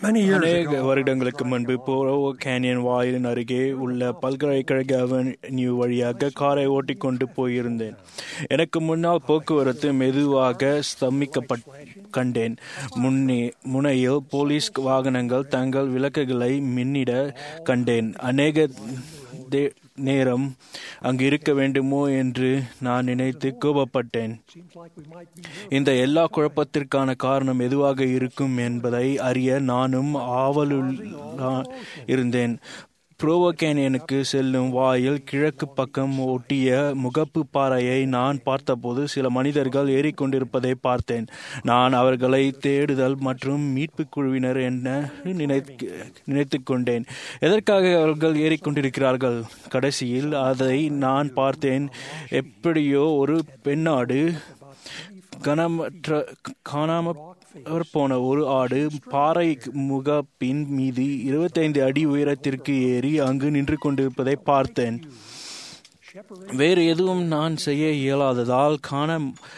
Many years அநேக ago, வருடங்களுக்கு முன்பு போரோ கேனியன் வாயிலின் அருகே உள்ள பல்கலைக்கழக அவென்யூ வழியாக காரை ஓட்டிக்கொண்டு போயிருந்தேன் எனக்கு முன்னால் போக்குவரத்து மெதுவாக ஸ்தம்பிக்கப்பட் கண்டேன் முன்னே முனையில் போலீஸ் வாகனங்கள் தங்கள் விளக்குகளை மின்னிட கண்டேன் அநேக தே- நேரம் அங்கு இருக்க வேண்டுமோ என்று நான் நினைத்து கோபப்பட்டேன் seems like we might be இந்த எல்லா குழப்பத்திற்கான காரணம் எதுவாக இருக்கும் என்பதை அறிய நானும் ஆவலுள் இருந்தேன் புரோவோகேனியனுக்கு செல்லும் வாயில் கிழக்கு பக்கம் ஒட்டிய முகப்பு பாறையை நான் பார்த்தபோது சில மனிதர்கள் ஏறிக்கொண்டிருப்பதை பார்த்தேன் நான் அவர்களை தேடுதல் மற்றும் மீட்பு குழுவினர் என நினைத்து கொண்டேன் எதற்காக அவர்கள் ஏறிக்கொண்டிருக்கிறார்கள் கடைசியில் அதை நான் பார்த்தேன் எப்படியோ ஒரு பெண்ணாடு கனமற்ற காணாம போன ஒரு ஆடு பாறை முகப்பின் மீது இருபத்தைந்து அடி உயரத்திற்கு ஏறி அங்கு நின்று கொண்டிருப்பதை பார்த்தேன் வேறு எதுவும் நான் செய்ய இயலாததால் காண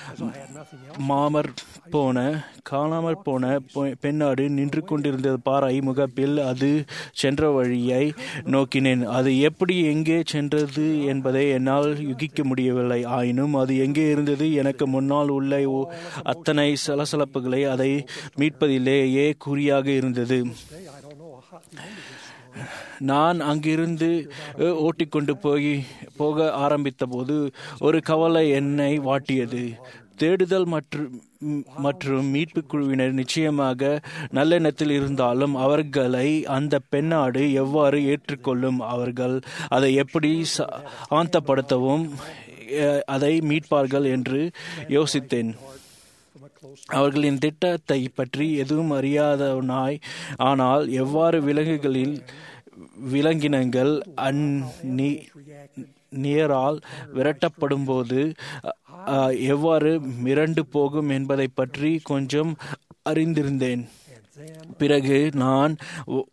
மாமர் போன காணாமற் போன பொ- பெண்ணாடு நின்று கொண்டிருந்த பாறை முகப்பில் அது சென்ற வழியை நோக்கினேன் அது எப்படி எங்கே சென்றது என்பதை என்னால் யூகிக்க முடியவில்லை ஆயினும் அது எங்கே இருந்தது எனக்கு முன்னால் உள்ள ஒ- அத்தனை சலசலப்புகளை அதை மீட்பதிலேயே குறியாக இருந்தது say, I don't know how you know this. நான் அங்கிருந்து அ, ஓட்டிக்கொண்டு போய் போக ஆரம்பித்த போது ஒரு கவலை என்னை வாட்டியது தேடுதல் மற்றும் ம், மற்றும் மீட்பு குழுவினர் நிச்சயமாக நல்லெண்ணத்தில் இருந்தாலும் அவர்களை அந்த பெண்ணாடு எவ்வாறு ஏற்றுக்கொள்ளும் அவர்கள் அதை எப்படி ச- ஆந்தப்படுத்தவும் அ, அதை மீட்பார்கள் என்று யோசித்தேன் From a close அவர்களின் திட்டத்தை பற்றி எதுவும் அறியாதவனாய் ஆனால் எவ்வாறு விலங்குகளில் விலங்கினங்கள் அந்நி நீரால் விரட்டப்படும்போது அ- அ, எவ்வாறு மிரண்டு போகும் என்பதை பற்றி கொஞ்சம் அறிந்திருந்தேன் பிறகு நான் ஒ-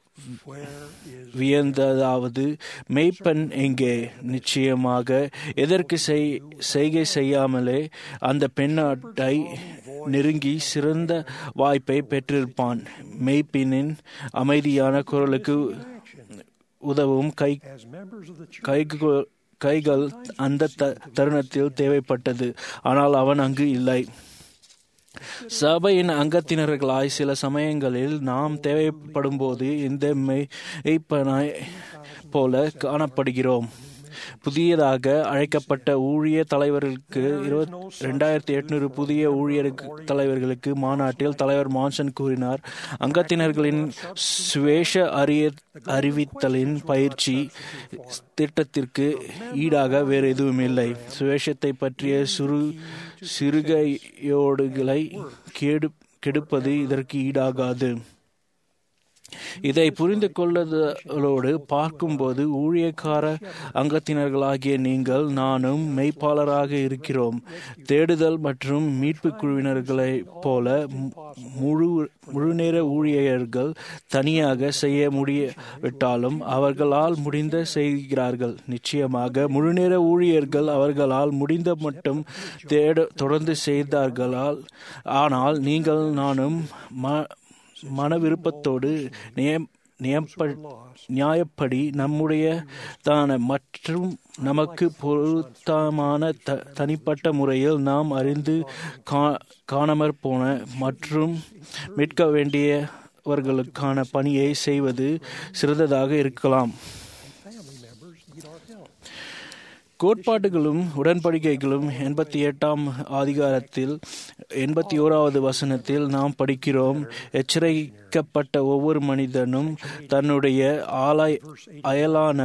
வியந்ததாவது மெய்ப்பெண் எங்கே நிச்சயமாக எதற்கு செய்- செய்கை செய்யாமலே அந்த பெண்ணாட்டை நெருங்கி சிறந்த வாய்ப்பை பெற்றிருப்பான் மெய்ப்பெண்ணின் அமைதியான குரலுக்கு உதவும் கை as members of the church. கைகு- கைகள் அந்த த- தருணத்தில் தேவைப்பட்டது ஆனால் அவன் அங்கு இல்லை சபையின் அங்கத்தினர்களாய் சில சமயங்களில் நாம் தேவைப்படும்போது இந்த மெய்ப்பனாய் போல காணப்படுகிறோம் புதியதாக அழைக்கப்பட்ட ஊழிய தலைவர்களுக்கு இருபத் ரெண்டாயிரத்தி எட்நூறு புதிய ஊழியர் தலைவர்களுக்கு மாநாட்டில் தலைவர் மான்சன் கூறினார் அங்கத்தினர்களின் சுவேஷ அறிய அறிவித்தலின் பயிற்சி திட்டத்திற்கு ஈடாக வேறு எதுவும் இல்லை சுவேஷத்தை பற்றிய சுரு சிறுகையோடுகளை கெடு கெடுப்பது இதற்கு ஈடாகாது இதை புரிந்து கொள்ளுதலோடு பார்க்கும்போது ஊழியக்கார அங்கத்தினர்களாகிய நீங்கள் நானும் மெய்ப்பாளராக இருக்கிறோம் தேடுதல் மற்றும் மீட்பு குழுவினர்களைப் போல மு- முழு முழுநேர ஊழியர்கள் தனியாக செய்ய முடியவிட்டாலும் அவர்களால் முடிந்த செய்கிறார்கள் நிச்சயமாக முழுநேர ஊழியர்கள் அவர்களால் முடிந்த மட்டும் தேட தொடர்ந்து செய்தார்களால் ஆனால் நீங்கள் நானும் ம மன விருப்பத்தோடு நியம் நியப்ப நியாயப்படி நம்முடைய தான மற்றும் நமக்கு பொருத்தமான த தனிப்பட்ட முறையில் நாம் அறிந்து கா காணாமற் போன மற்றும் மீட்க வேண்டியவர்களுக்கான பணியை செய்வது சிறந்ததாக இருக்கலாம் Family members need our help. கோட்பாடுகளும் உடன்படிக்கைகளும் எண்பத்தி எட்டாம் அதிகாரத்தில் எண்பத்தி ஓராவது வசனத்தில் நாம் படிக்கிறோம் எச்சரிக்கப்பட்ட ஒவ்வொரு மனிதனும் தன்னுடைய ஆலாய் அயலான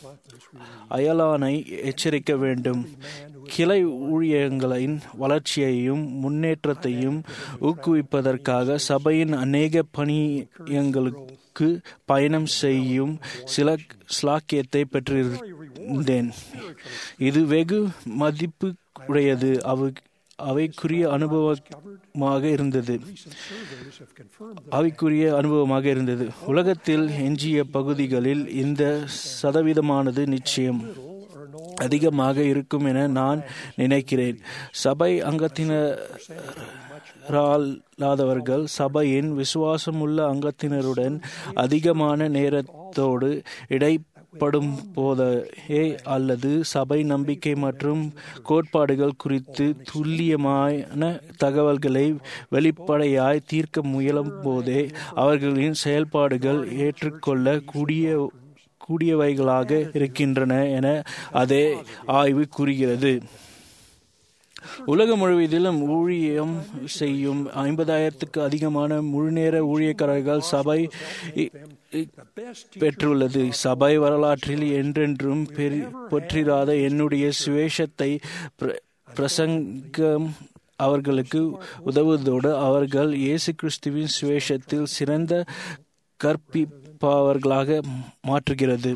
அயலானை எச்சரிக்க வேண்டும் கிளை ஊழியங்களின் வளர்ச்சியையும் முன்னேற்றத்தையும் ஊக்குவிப்பதற்காக சபையின் அநேக பணியங்களுக்கு பயணம் செய்யும் சில ஸ்லாக்கியத்தை பெற்றிருந்தேன் இது வெகு மதிப்பு உடையது அவ அவைக்குரிய அனுபவமாக இருந்தது Recent surveys have confirmed that ஆவிக்குரிய அனுபவமாக இருந்தது உலகத்தில் எஞ்சிய பகுதிகளில் இந்த சதவீதமானது நிச்சயம் little or no அதிகமாக இருக்கும் என நான் நினைக்கிறேன் சபை அங்கத்தினர் இல்லாதவர்கள் சபையின் விசுவாசமுள்ள அங்கத்தினருடன் அதிகமான நேரத்தோடு இடைப்படும் போதே அல்லது சபை நம்பிக்கை மற்றும் கோட்பாடுகள் குறித்து துல்லியமான தகவல்களை வெளிப்படையாய் தீர்க்க முயலும் போதே அவர்களின் செயல்பாடுகள் ஏற்றுக்கொள்ள கூடிய கூடியவைகளாக இருக்கின்றன என அதே ஆய்வு கூறுகிறது உலகம் முழுவதிலும் ஊழியம் செய்யும் ஐம்பதாயிரத்துக்கு அதிகமான முழுநேர ஊழியக்காரர்கள் சபை பெற்றுள்ளது சபை வரலாற்றில் என்றென்றும் பெற்றிராத என்னுடைய சுவேஷத்தை பிரசங்கம் அவர்களுக்கு உதவுவதோடு அவர்கள் இயேசு கிறிஸ்துவின் சுவேஷத்தில் சிறந்த கற்பிப்பவர்களாக மாற்றுகிறது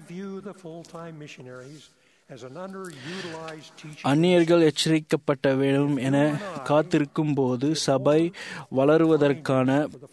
அந்நியர்கள் எச்சரிக்கப்பட்ட வேண்டும் என காத்திருக்கும் போது சபை வளருவதற்கான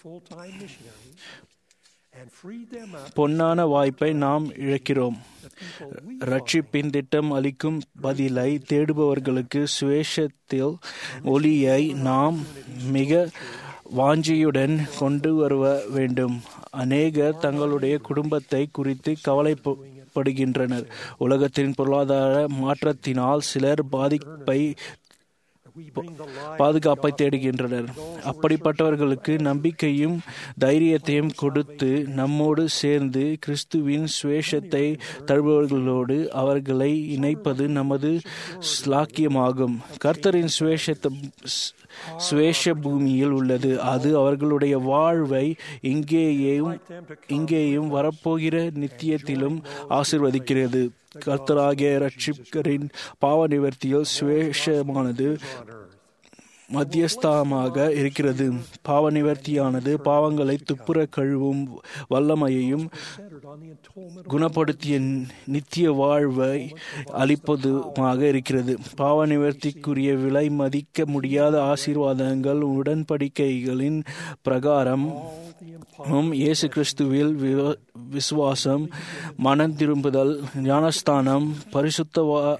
பொன்னான வாய்ப்பை நாம் இழக்கிறோம் ரட்சிப்பின் திட்டம் அளிக்கும் பதிலை தேடுபவர்களுக்கு சுவேஷத்தில் ஒளியை நாம் மிக வாஞ்சியுடன் கொண்டு வருவ வேண்டும் அநேகர் தங்களுடைய குடும்பத்தை குறித்து கவலைப்படுகின்றனர் உலகத்தின் பொருளாதார மாற்றத்தினால் சிலர் பாதிப்பை பாதுகாப்பை தேடுகின்றனர் அப்படிப்பட்டவர்களுக்கு நம்பிக்கையும் தைரியத்தையும் கொடுத்து நம்மோடு சேர்ந்து கிறிஸ்துவின் சுவேஷத்தை தழுபவர்களோடு அவர்களை இணைப்பது நமது ஸ்லாக்கியமாகும் கர்த்தரின் சுவேஷத்தை சுவேஷ பூமியில் உள்ளது அது அவர்களுடைய வாழ்வை இங்கேயும் இங்கேயும் வரப்போகிற நித்தியத்திலும் ஆசிர்வதிக்கிறது கர்த்தராகிய ரட்சிக்கரின் பாவ நிவர்த்தியில் சுவேஷமானது மத்தியஸ்தமாக இருக்கிறது பாவ நிவர்த்தியானது பாவங்களை துப்புர கழுவும் வல்லமையையும் குணப்படுத்திய நித்திய வாழ்வை அளிப்பதுமாக இருக்கிறது பாவ நிவர்த்திக்குரிய விலை மதிக்க முடியாத ஆசீர்வாதங்கள் உடன்படிக்கைகளின் பிரகாரம் இயேசு கிறிஸ்துவில் விசுவாசம் மனம் திரும்புதல் ஞானஸ்தானம் பரிசுத்த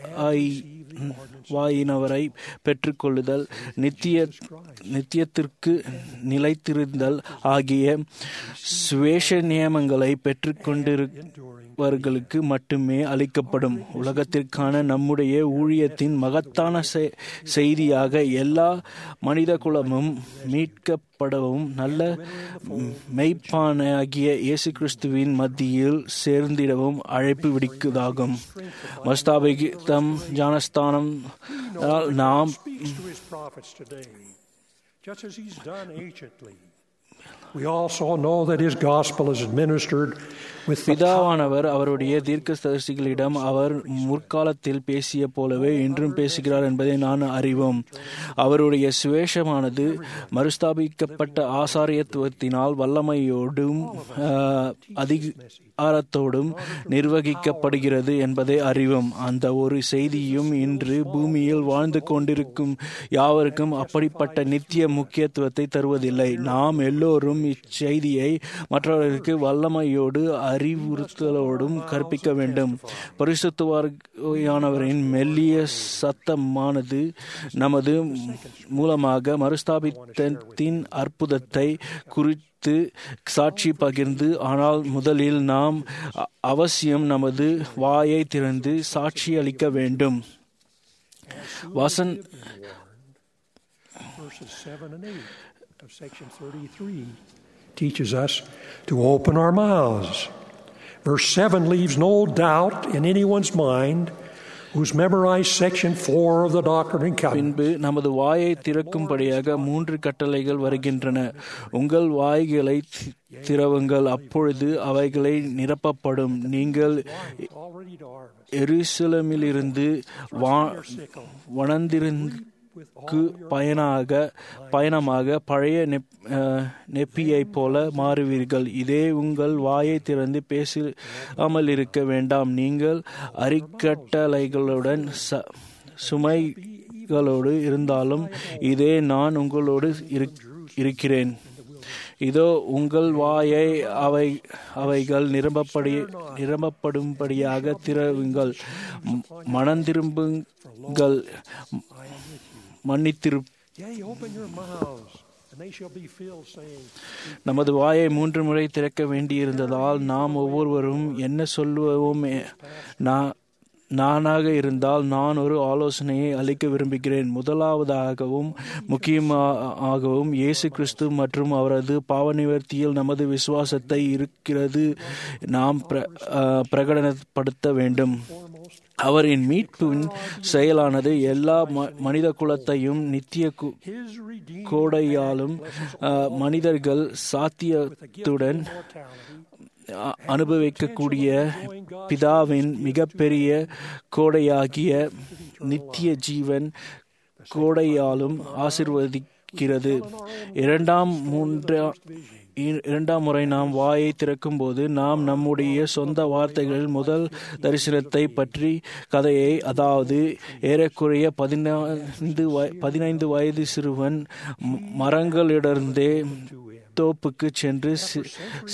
வாயினவரை பெற்றுக்கொள்ளுதல் நித்திய நித்தியத்திற்கு நிலைத்திருந்தல் ஆகிய சுவேஷ நியமங்களை பெற்றுக்கொண்டிருப்பவர்களுக்கு மட்டுமே அளிக்கப்படும் உலகத்திற்கான நம்முடைய ஊழியத்தின் மகத்தான செய்தியாக எல்லா மனித குலமும் மீட்கப்படவும் நல்ல மெய்ப்பானாகிய இயேசு கிறிஸ்துவின் மத்தியில் சேர்ந்திடவும் அழைப்பு விடுக்குதாகும் மஸ்தாபிகிதம் ஞானஸ்தானம் நாம் just as he's done anciently. We also know that his gospel is administered with the பிதாவானவர் அவருடைய தீர்க்கதரிசிகளிடம் அவர் முற்காலத்தில் பேசிய போலவே இன்றும் பேசுகிறார் என்பதை நான் அறிவோம் அவருடைய சுவேஷமானது மறுஸ்தாபிக்கப்பட்ட ஆசாரியத்துவத்தினால் வல்லமையோடும் அதிகாரத்தோடும் நிர்வகிக்கப்படுகிறது என்பதை அறிவோம் அந்த ஒரு செய்தியும் இன்று பூமியில் வாழ்ந்து கொண்டிருக்கும் யாவருக்கும் அப்படிப்பட்ட நித்திய முக்கியத்துவத்தை தருவதில்லை நாம் எல்லோரும் இச்செய்தியை மற்றவர்களுக்கு வல்லமையோடு அறிவுறுத்தலோடும் கற்பிக்க வேண்டும் பரிசுத்துவாரியானவரின் மெல்லிய சத்தமானது நமது மூலமாக மறுஸ்தாபித்தத்தின் அற்புதத்தை குறித்து சாட்சி பகிர்ந்து ஆனால் முதலில் நாம் அவசியம் நமது வாயை திறந்து சாட்சி அளிக்க வேண்டும் Vasan verses 7 and 8 of section 33 teaches us to open our mouths. Verse 7 leaves no doubt in anyone's mind who's memorized section 4 of the Doctrine and Covenants. பின்பு நமது வாயை திறக்கும்படியாக மூன்று கட்டளைகள் வருகின்றன உங்கள் வாய்களை தி- திறவுங்கள் அப்பொழுது அவைகளை நிரப்பப்படும் நீங்கள் Already to harvest. எருசலமிலிருந்து வா வனந்திருக்கு பயனாக பயணமாக பழைய நெப் அஹ், நெப்பியைப் போல மாறுவீர்கள் இதே உங்கள் வாயை திறந்து பேசாமல் இருக்க வேண்டாம் நீங்கள் அரிக்கட்டளைகளுடன் ச சுமைகளோடு இருந்தாலும் இதே நான் உங்களோடு இருக்- இருக்கிறேன் இதோ உங்கள் வாயை அவை அவைகள் நிரம்பப்படி நிரம்பப்படும்படியாக திறவுங்கள் ம- மனம் திரும்புங்கள் மன்னித்திரு Yea, open your mouths, and they shall be filled, saying, நமது வாயை மூன்று முறை திறக்க வேண்டியிருந்ததால் நாம் ஒவ்வொருவரும் என்ன சொல்லுவோம் நான் நானாக இருந்தால் நான் ஒரு ஆலோசனையை அளிக்க விரும்புகிறேன் முதலாவதாகவும் முக்கியமாகவும் இயேசு கிறிஸ்து மற்றும் அவரது பாவ நிவர்த்தியில் நமது விசுவாசத்தை இருக்கிறது நாம் பிர- அஹ், பிரகடனப்படுத்த வேண்டும் அவரின் மீட்பின் செயலானது எல்லா ம- மனித குலத்தையும் நித்திய கு- His redeemed கோடையாலும் அஹ், மனிதர்கள் சாத்தியத்துடன் mortality அ- அனுபவிக்கக்கூடிய பிதாவின் மிகப்பெரிய கோடையாகிய நித்திய ஜீவன் கோடையாலும் ஆசிர்வதிக்கிறது இரண்டாம் மூன்றா இ- இரண்டாம் முறை நாம் வாயை திறக்கும்போது நாம் நம்முடைய சொந்த வார்த்தைகளில் முதல் தரிசனத்தை பற்றி கதையை அதாவது ஏறக்குறைய பதினைந்து வய- பதினைந்து வயது சிறுவன் ம- மரங்களிடந்தே தோப்புக்கு சென்று சி-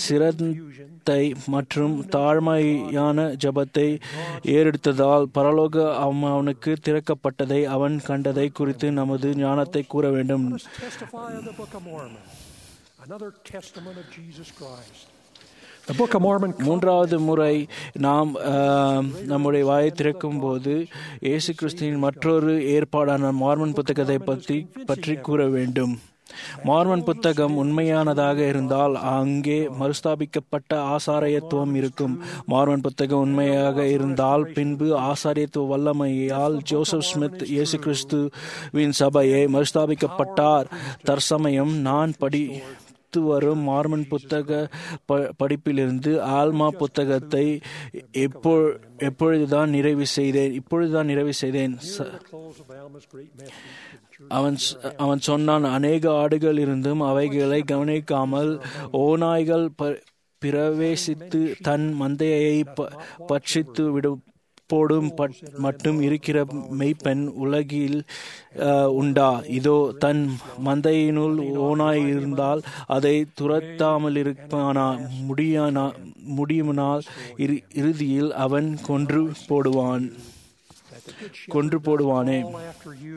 சிரத்தை மற்றும் தாழ்மையான ஜபத்தை ஏறெடுத்ததால் பரலோக அவ- அவனுக்கு திறக்கப்பட்டதை அவன் கண்டதை குறித்து நமது ஞானத்தை கூற வேண்டும் testify of the Book of Mormon, another testament of Jesus Christ. The Book of Mormon மூன்றாவது முறை நாம் ஆஹ், நம்முடைய வாயை திறக்கும் போது இயேசு கிறிஸ்துவின் மற்றொரு ஏற்பாடான மார்மன் புத்தகத்தை பற்றி பற்றி கூற வேண்டும் மார்மன் புத்தகம் உண்மையானதாக இருந்தால் அங்கே மறுஸ்தாபிக்கப்பட்ட ஆசாரியத்துவம் இருக்கும் மார்மன் புத்தகம் உண்மையாக இருந்தால் பின்பு ஆசாரியத்துவ வல்லமையால் ஜோசப் ஸ்மித் இயேசு கிறிஸ்துவின் சபையை மறுஸ்தாபிக்கப்பட்டார் தற்சமயம் நான் படி அடுத்து வரும் மார்மன் புத்தக ப- படிப்பிலிருந்து ஆல்மா புத்தகத்தை எப்போ எப்பொழுதுதான் நிறைவு செய்தேன் இப்பொழுதுதான் நிறைவு செய்தேன் ச- the close of Alma's great message to the church. அவன் சொ- அவன் சொன்னான் அநேக ஆடுகள் இருந்தும் அவைகளை கவனிக்காமல் ஓநாய்கள் ப- பிரவேசித்து தன் மந்தையை ப- பட்சித்து விடும் போடும் பட்- மட்டும் இருக்கிற மெய்ப்பெண் உலகில் அஹ், உண்டா இதோ தன் மந்தையினுள் ஓனாய் இருந்தால் அதை துரத்தாமல் இருப்பானா முடியானா முடியுமானால் இறு- இறுதியில் அவன் கொன்று போடுவான் that the good shepherd கொன்று போடுவானே all after you.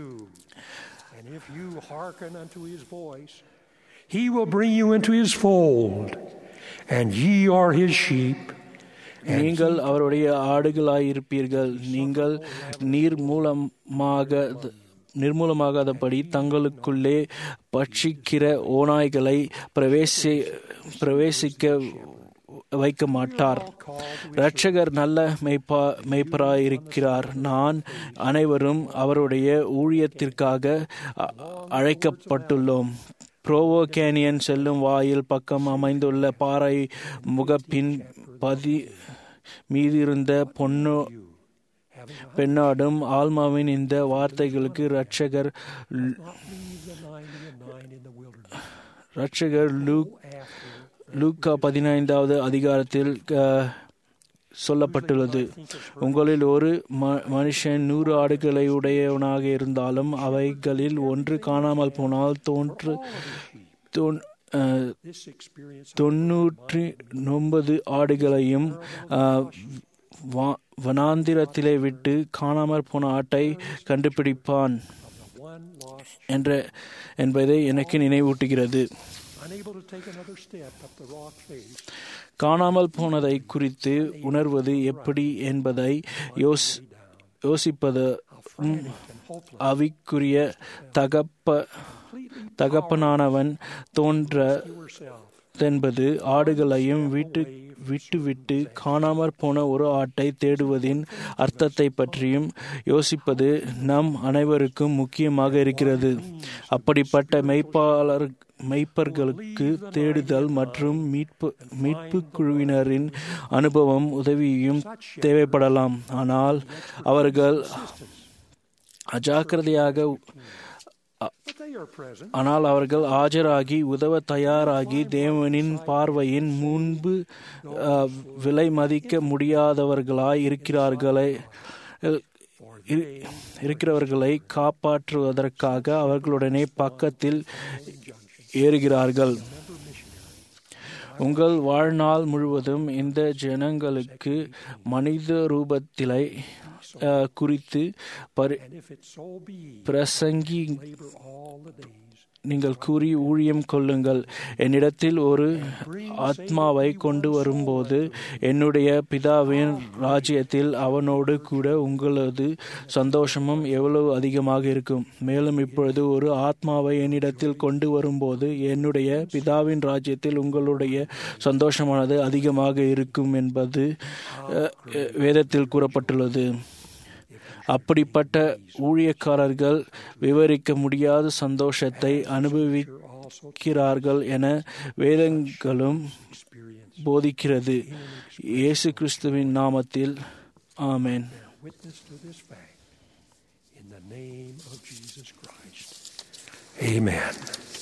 And if you hearken unto his voice, he will bring you into his fold, and ye are his sheep. நீங்கள் அவருடைய ஆடுகளாயிருப்பீர்கள் நீங்கள் நீர் மூலமாக நிர்மூலமாகாதபடி தங்களுக்குள்ளே பட்சிக்கிற ஓநாய்களை பிரவேசி பிரவேசிக்க வைக்க மாட்டார் இரட்சகர் நல்ல மெய்ப்பா மெய்ப்பராயிருக்கிறார் நான் அனைவரும் அவருடைய ஊழியத்திற்காக அ- அழைக்கப்பட்டுள்ளோம் புரோவோ கேனியன் செல்லும் வாயில் பக்கம் அமைந்துள்ள பாறை முகப்பின் பதி மீதிருந்த பொன்னு பெண்ணாடும் ஆல்மாவின் இந்த வார்த்தைகளுக்கு இரட்சகர் Leave the ninety and nine in the wilderness. இரட்சகர் லூக் After லூக்கா பதினைந்தாவது அதிகாரத்தில் அஹ், சொல்லப்பட்டுள்ளது உங்களில் ஒரு ம- மனுஷன் நூறு ஆடுகளை உடையவனாக இருந்தாலும் அவைகளில் ஒன்று காணாமல் போனால் தோன்று தோன் அஹ், this experience, தொன்னூற்றி ஒன்பது ஆடுகளையும் அஹ், வா- வனாந்திரத்திலே விட்டு காணாமற் போன ஆட்டை கண்டுபிடிப்பான் the one lost, என்ற என்பதை எனக்கு நினைவூட்டுகிறது unable to take another step up the rock face, காணாமல் போனதை குறித்து உணர்வது எப்படி என்பதை யோஸ் யோசிப்பது and hopeless, அவிக்குரிய தகப்ப தகப்பனானவன் தோன்ற yourself. என்பது ஆடுகளையும் விட்டு விட்டுவிட்டு காணாமற் போன ஒரு ஆட்டை தேடுவதின் அர்த்தத்தை பற்றியும் யோசிப்பது நம் அனைவருக்கும் முக்கியமாக இருக்கிறது அப்படிப்பட்ட மெய்ப்பாளர் மெய்ப்பர்களுக்கு தேடுதல் மற்றும் மீட்பு மீட்பு குழுவினரின் அனுபவம் உதவியும் தேவைப்படலாம் ஆனால் அவர்கள் அஜாக்கிரதையாக But they are present. ஆனால் அவர்கள் ஆஜராகி உதவ தயாராகி தேவனின் பார்வையின் முன்பு அஹ், விலை மதிக்க முடியாதவர்களாய் இருக்கிறார்களே இரு- இருக்கிறவர்களை காப்பாற்றுவதற்காக அவர்களுடனே பக்கத்தில் ஏறுகிறார்கள் உங்கள் வாழ்நாள் முழுவதும் இந்த ஜனங்களுக்கு மனித ரூபத்திலை அஹ், குறித்து பரி- And if it so be, பிரசங்கி labor all the days. நீங்கள் கூறி ஊழியம் கொள்ளுங்கள் என்னிடத்தில் ஒரு ஆத்மாவை கொண்டு வரும்போது என்னுடைய பிதாவின் ராஜ்யத்தில் அவனோடு கூட உங்களது சந்தோஷமும் எவ்வளவு அதிகமாக இருக்கும் மேலும் இப்பொழுது ஒரு ஆத்மாவை என்னிடத்தில் கொண்டு வரும்போது என்னுடைய பிதாவின் ராஜ்யத்தில் உங்களுடைய சந்தோஷமானது அதிகமாக இருக்கும் என்பது அஹ், அஹ், வேதத்தில் கூறப்பட்டுள்ளது அப்படிப்பட்ட ஊழியக்காரர்கள் விவரிக்க முடியாத சந்தோஷத்தை அனுபவிக்கிறார்கள் என வேதங்களும் போதிக்கிறது இயேசு கிறிஸ்துவின் நாமத்தில் ஆமென் Witness to this fact in the name of Jesus Christ. Amen.